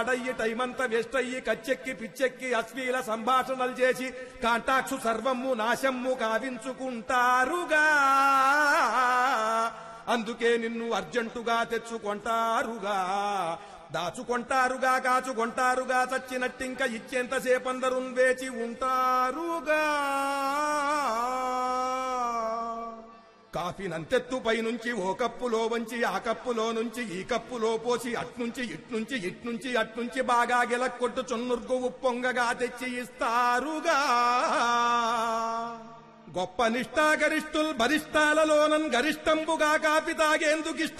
అడయ్యి టైమంతా waste అయ్యి కచ్చెక్కి పిచ్చెక్కి అశ్లీల సంభాషణలు చేసి కాంటాక్షు సర్వము నాశమ్ము కావించుకుంటారుగా అందుకే నిన్ను అర్జెంటుగా తెచ్చుకొంటారుగా దాచుకొంటారుగా కాచుకొంటారుగా చచ్చినట్టింక ఇచ్చేంతసేపందరూ వేచి ఉంటారుగా కాఫీ నంతెత్తు పైనుంచి ఓ కప్పులో వంచి ఆ కప్పులో నుంచి ఈ కప్పులో పోసి అట్నుంచి ఇట్నుంచి ఇట్నుంచి అట్నుంచి బాగా గెలక్కొట్టు చున్నుర్గు ఉప్పొంగగా తెచ్చి ఇస్తారుగా గొప్ప నిష్ఠాగరిష్ఠుల్ బరిష్టాలలోనన్ గరిష్టంబుగా కాఫీ తాగేందుకిష్ట